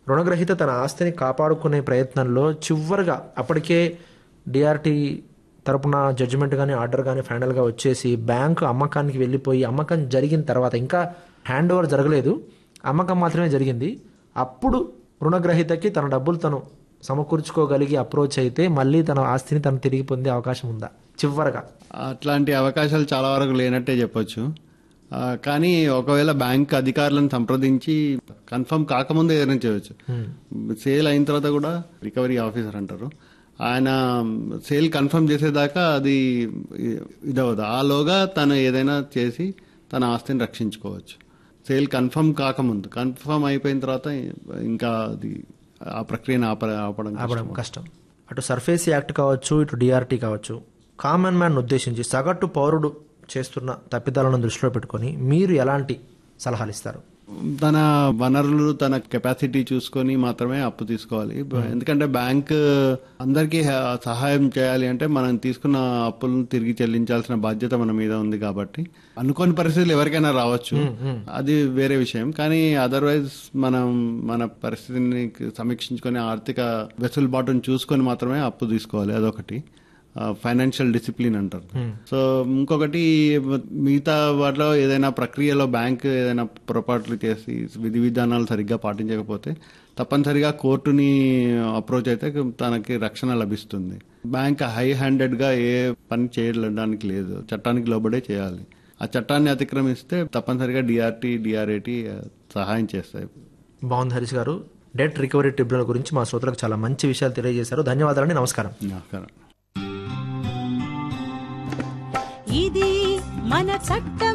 రుణగ్రహీత తన ఆస్తిని కాపాడుకునే ప్రయత్నంలో చివరిగా అప్పటికే డిఆర్టీ తరపున జడ్జిమెంట్ కానీ ఆర్డర్ కానీ ఫైనల్గా వచ్చేసి బ్యాంకు అమ్మకానికి వెళ్ళిపోయి అమ్మకం జరిగిన తర్వాత ఇంకా హ్యాండ్ ఓవర్ జరగలేదు అమ్మకం మాత్రమే జరిగింది అప్పుడు రుణగ్రహీతకి తన డబ్బులు తను సమకూర్చుకోగలిగి అప్రోచ్ అయితే మళ్ళీ తన ఆస్తిని తను తిరిగి పొందే అవకాశం ఉందా చివరగా అట్లాంటి అవకాశాలు చాలా వరకు లేనట్టే చెప్పొచ్చు ఆ, కానీ ఒకవేళ బ్యాంక్ అధికారులను సంప్రదించి కన్ఫర్మ్ కాకముందే ఏదైనా చేయవచ్చు సేల్ అయిన తర్వాత కూడా రికవరీ ఆఫీసర్ అంటారు ఆయన సేల్ కన్ఫర్మ్ చేసేదాకా అది ఇదవదు ఆలోగా తను ఏదైనా చేసి తన ఆస్తిని రక్షించుకోవచ్చు సేల్ కన్ఫర్మ్ కాకముందు కన్ఫర్మ్ అయిపోయిన తర్వాత ఇంకా అది ఆ ప్రక్రియను ఆప ఆపడం ఆపడం కష్టం అటు సర్ఫేస్ యాక్ట్ కావచ్చు ఇటు డిఆర్టీ కావచ్చు కామన్ మ్యాన్ ఉద్దేశించి సగటు పౌరుడు చేస్తున్న తప్పిదాలను దృష్టిలో పెట్టుకొని మీరు ఎలాంటి సలహాలు ఇస్తారు తన వనరులు తన కెపాసిటీ చూసుకొని మాత్రమే అప్పు తీసుకోవాలి ఎందుకంటే బ్యాంక్ అందరికీ హె- సహాయం చేయాలి అంటే మనం తీసుకున్న అప్పులను తిరిగి చెల్లించాల్సిన బాధ్యత మన మీద ఉంది కాబట్టి అనుకోని పరిస్థితులు ఎవరికైనా రావచ్చు అది వేరే విషయం కానీ అదర్వైజ్ మనం మన పరిస్థితిని సమీక్షించుకొని ఆర్థిక వెసులుబాటును చూసుకొని మాత్రమే అప్పు తీసుకోవాలి అదొకటి ఫైనాన్షియల్ డిసిప్లిన్ అంటారు సో ఇంకొకటి మిగతా వాటిలో ఏదైనా ప్రక్రియలో బ్యాంక్ ఏదైనా పొరపాట్లు చేసి విధి విధానాలు సరిగ్గా పాటించకపోతే తప్పనిసరిగా కోర్టుని అప్రోచ్ అయితే తనకి రక్షణ లభిస్తుంది బ్యాంక్ హై హ్యాండెడ్ గా ఏ పని చేయడానికి లేదు చట్టానికి లోబడే చేయాలి ఆ చట్టాన్ని అతిక్రమిస్తే తప్పనిసరిగా డిఆర్టీ డిఆర్ఏటి సహాయం చేస్తాయి బాగుంది హరీష్ గారు డెట్ రికవరీ ట్రిబ్యునల్ గురించి మా శ్రోతలకు చాలా మంచి విషయాలు తెలియజేశారు ధన్యవాదాలండి నమస్కారం నమస్కారం ఇది మన చట్టం